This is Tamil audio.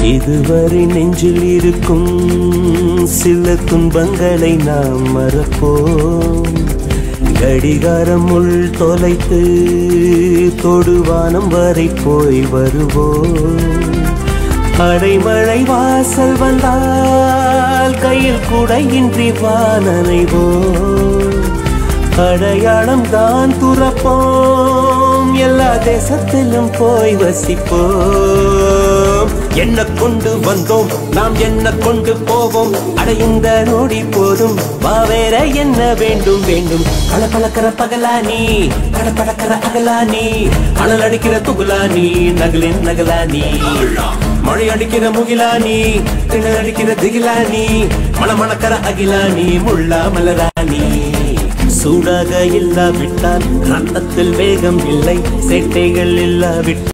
இதுவரை நெஞ்சில் இருக்கும் சில துன்பங்களை நாம் மறப்போம் கடிகாரம் உள் தொலைத்து தொடுவானம் வரை போய் வருவோம் அடைமழை வாசல் வந்தால் கையில் குடையின்றி வானனைவோம் அடையாளம் தான் துறப்போம் எல்லா தேசத்திலும் போய் வசிப்போம் என்ன கொண்டு வந்தோம் நாம் என்ன கொண்டு போவோம் அடைந்த நொடி போதும் வா வேற என்ன வேண்டும் வேண்டும் பளபளக்கிற பகலானி படபடக்கிற அகலானி அனல் அடிக்கிற துகுலானி நகலின் நகலானி மழை அடிக்கிற முகிலானி திணல் அடிக்கிற திகிலானி மணமணக்கிற அகிலானி முள்ளா மலராணி சூடாக இல்லாவிட்டால் ரத்தத்தில் வேகம் இல்லை சேட்டைகள் இல்லாவிட்டால்